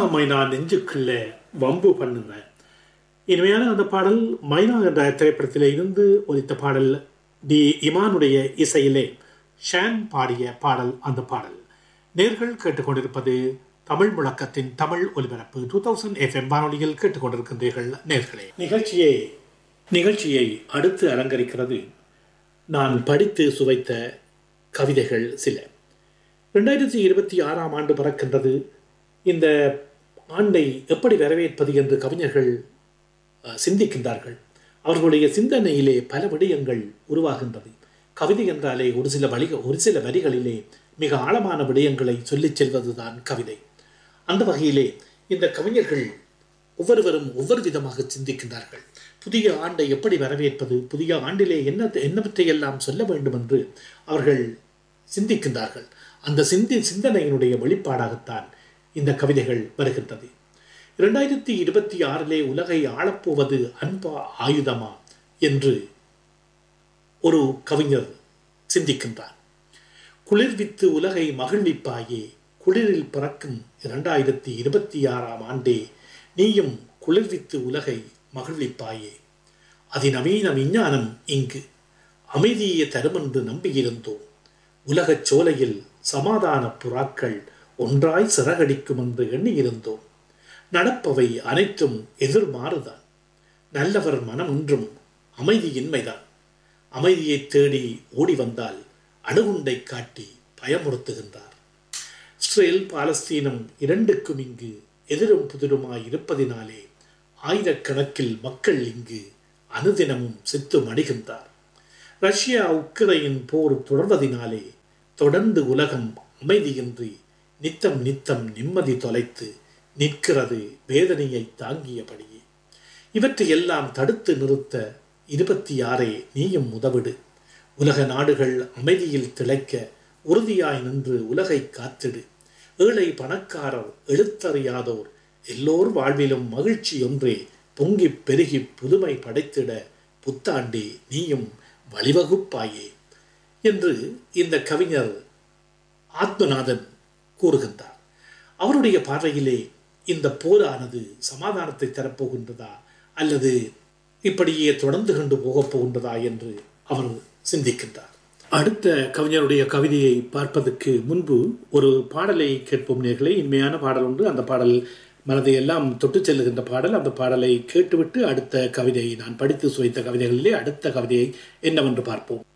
மைனா நெஞ்சுக்குள்ள வம்பு பண்ணுங்க இனிமையான அந்த பாடல் மைனா என்ற திரைப்படத்திலே இருந்து ஒலித்த பாடல் டி இமானுடைய இசையிலே ஷான் பாடிய பாடல் அந்த பாடல் நேர்கள் கேட்டுக்கொண்டிருப்பது தமிழ் முழக்கத்தின் தமிழ் ஒலிபரப்பு டூ தௌசண்ட் எஃப்எம் வானொலியில் கேட்டுக்கொண்டிருக்கின்றீர்கள் நேர்களே நிகழ்ச்சியை நிகழ்ச்சியை அடுத்து அலங்கரிக்கிறது நான் படித்து சுவைத்த கவிதைகள் சில ரெண்டாயிரத்தி இருபத்தி ஆறாம் ஆண்டு பிறக்கின்றது இந்த ஆண்டை எப்படி வரவேற்பது என்று கவிஞர்கள் அஹ், சிந்திக்கின்றார்கள் அவர்களுடைய சிந்தனையிலே பல விடயங்கள் உருவாகின்றது கவிதை என்றாலே ஒரு சில வழி ஒரு சில வரிகளிலே மிக ஆழமான விடயங்களை சொல்லிச் செல்வதுதான் கவிதை அந்த வகையிலே இந்த கவிஞர்கள் ஒவ்வொருவரும் ஒவ்வொரு விதமாக சிந்திக்கின்றார்கள் புதிய ஆண்டை எப்படி வரவேற்பது புதிய ஆண்டிலே என்ன என்னவற்றையெல்லாம் சொல்ல வேண்டும் என்று அவர்கள் சிந்திக்கின்றார்கள் அந்த சிந்தி சிந்தனையினுடைய வெளிப்பாடாகத்தான் இந்த கவிதைகள் வருகின்றது இரண்டாயிரத்தி இருபத்தி ஆறிலே உலகை ஆளப்போவது அன்பா ஆயுதமா என்று ஒரு கவிஞர் சிந்திக்கின்றார் குளிர்வித்து உலகை மகிழ்விப்பாயே குளிரில் பிறக்கும் இரண்டாயிரத்தி இருபத்தி ஆறாம் ஆண்டே நீயும் குளிர்வித்து உலகை மகிழ்விப்பாயே அதிநவீன விஞ்ஞானம் இங்கு அமைதியை தருமென்று நம்பியிருந்தோம் உலகச் சோலையில் சமாதான புறாக்கள் ஒன்றாய் சிறகடிக்கும் என்று எண்ணியிருந்தோம் நடப்பவை அனைத்தும் எதிர்மாறுதான் நல்லவர் மனம் ஒன்றும் அமைதியின்மைதான் அமைதியை தேடி ஓடி வந்தால் அணுகுண்டை காட்டி பயமுறுத்துகின்றார் இஸ்ரேல் பாலஸ்தீனம் இரண்டுக்கும் இங்கு எதிரும் புதிருமாய் இருப்பதினாலே ஆயிரக்கணக்கில் மக்கள் இங்கு அனுதினமும் செத்து மடிகின்றார் ரஷ்யா உக்ரைன் போர் தொடர்வதினாலே தொடர்ந்து உலகம் அமைதியின்றி நித்தம் நித்தம் நிம்மதி தொலைத்து நிற்கிறது வேதனையை தாங்கியபடியே இவற்றை எல்லாம் தடுத்து நிறுத்த இருபத்தி ஆறே நீயும் உதவிடு உலக நாடுகள் அமைதியில் திளைக்க உறுதியாய் நின்று உலகை காத்திடு ஏழை பணக்காரர் எழுத்தறியாதோர் எல்லோர் வாழ்விலும் மகிழ்ச்சி ஒன்றே பொங்கிப் பெருகி புதுமை படைத்திட புத்தாண்டே நீயும் வழிவகுப்பாயே என்று இந்த கவிஞர் ஆத்மநாதன் கூறுகின்றார் அவருடைய பார்வையிலே இந்த போரானது சமாதானத்தை தரப்போகின்றதா அல்லது இப்படியே தொடர்ந்து கொண்டு போகப் போகின்றதா என்று அவர் சிந்திக்கின்றார் அடுத்த கவிஞருடைய கவிதையை பார்ப்பதற்கு முன்பு ஒரு பாடலை கேட்போம் நேர்களே இனிமையான பாடல் ஒன்று அந்த பாடல் மனதை எல்லாம் தொட்டு செல்லுகின்ற பாடல் அந்த பாடலை கேட்டுவிட்டு அடுத்த கவிதையை நான் படித்து சுவைத்த கவிதைகளிலே அடுத்த கவிதையை என்னவென்று பார்ப்போம்